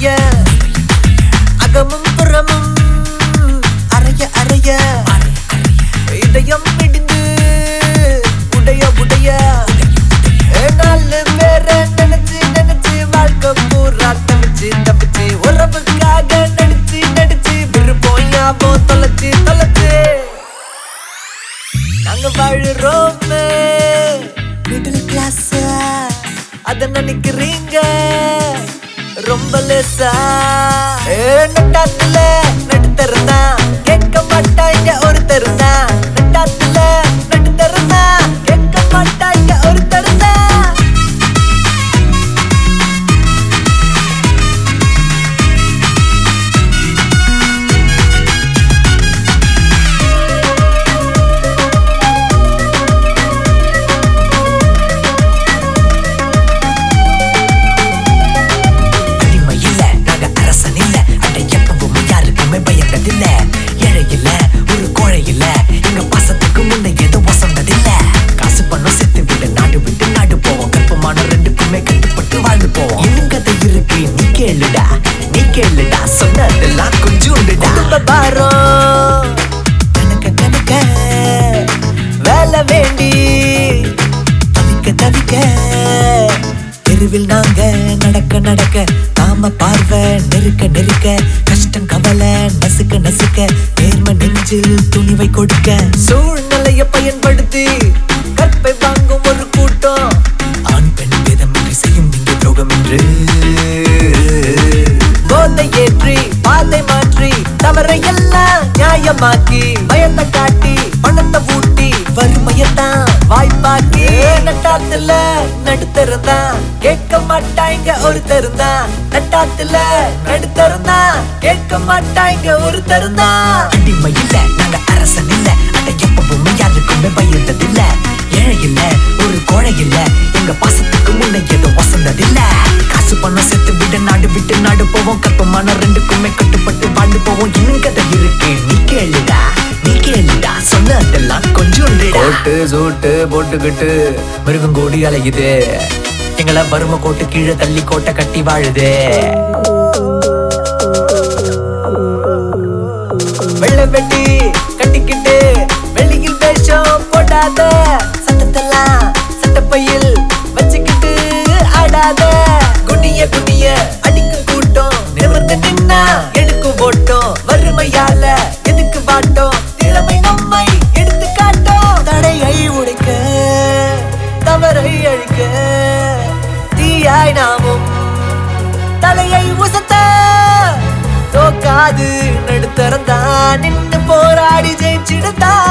நிறைய அகமும் புறமும் அறைய அறைய இதயம் பிடிந்து உடைய உடைய நாலு பேர நினைச்சு நினைச்சு வாழ்க்கை பூரா தவிச்சு தப்பிச்சு உறவுக்காக நடிச்சு நடிச்சு விருப்பம் ஞாபகம் தொலைச்சு தொலைச்சு நாங்க வாழுறோமே மிடில் கிளாஸ் அத நினைக்கிறீங்க ரொம்ப லேசா ஏ, நட்டாத்துல நடுத்தருந்தா கேட்க மாட்டாங்க ஒருத்தர் தான் நட்டாத்துல நடுத்தருந்தா கேட்க மாட்டாங்க ஒருத்தர் தான் அடிமை இல்ல நாங்க அரசன் இல்ல அட எப்பவும் யாருக்குமே பயந்ததில்ல ஏழை இல்ல ஒரு கோழை இல்ல எங்க பாசத்துக்கு முன்ன எதுவும் வசந்ததில்ல காசு பணம் செத்து விட நாடு விட்டு நாடு போவோம் கற்பமான ரெண்டுக்குமே கட்டுப்பட்டு வாழ்ந்து போவோம் இன்னும் கதை இருக்கு நீ கேளுடா நீ கேளுடா சொன்னதெல்லாம் கொஞ்சோண்டுடா குடும்ப பாரம் கணக்க கணக்க வேலை வேண்டி தவிக்க தவிக்க தெருவில் நாங்க நடக்க நடக்க நாம பார்வை நெருக்க நெருக்க கஷ்டம் கவலை நசுக்க நசுக்க நேர்ம நெஞ்சில் துணிவை கொடுக்க சூழ்நிலையை பயன்படுத்தி கற்பை வாங்கும் ஒரு கூட்டம் ஆண் பெண் பேதமின்றி செய்யும் இங்கே துரோகம் என்று போதை ஏற்றி பாதை மாற்றி தவறை எல்லாம் நியாயமாக்கி பயத்தை காட்டி பணத்தை ஊட்டி வறுமையத்தான் வாய்ப்பாக்கி நட்டாத்துல நடுத்தருந்தான் கேட்க மாட்டாங்க ஒருத்தர் தான் நட்டாத்துல நடுத்தருந்தான் கேட்க மாட்டாங்க ஒருத்தர் தான் அடிமை இல்ல நாங்க அரசன் இல்ல அட எப்பவுமே யாருக்குமே பயந்ததில்ல ஏழை இல்ல ஒரு கோழை இல்ல எங்க பாசத்துக்கு முன்ன எதுவும் வசந்ததில்ல காசு பணம் செத்து விட நாடு விட்டு நாடு போவோம் கற்பமான ரெண்டுக்குமே கட்டுப்பட்டு வாழ்ந்து போவோம் இன்னும் கதை இருக்கு நீ கேளுடா நீ கேளுடா சொன்னதெல்லாம் கொஞ்சம் கோட்டு சூட்டு போட்டுக்கிட்டு மிருகம் கூடி அலையுது எங்களை வறுமை கோட்டு கீழே தள்ளி கோட்டை கட்டி வாழுது வெள்ளை வெட்டி கட்டிக்கிட்டு வெளியில் வேஷம் போடாத சட்டத்தெல்லாம் சட்டப்பையில் வச்சுக்கிட்டு ஆடாத குனிய குனிய அடிக்கும் கூட்டம் நிமிர்ந்து நின்னா எடுக்கும் ஓட்டம் வறுமையால எதுக்கு வாட்டம் திறமை நம்மை எடுத்து காட்டும் தடையை உடைக்க தவறை அழிக்க தீயாய் நாமும் தலையை உசத்த தோக்காது நடுத்தரந்தான் நின்னு போராடி ஜெயிச்சிடத்தான்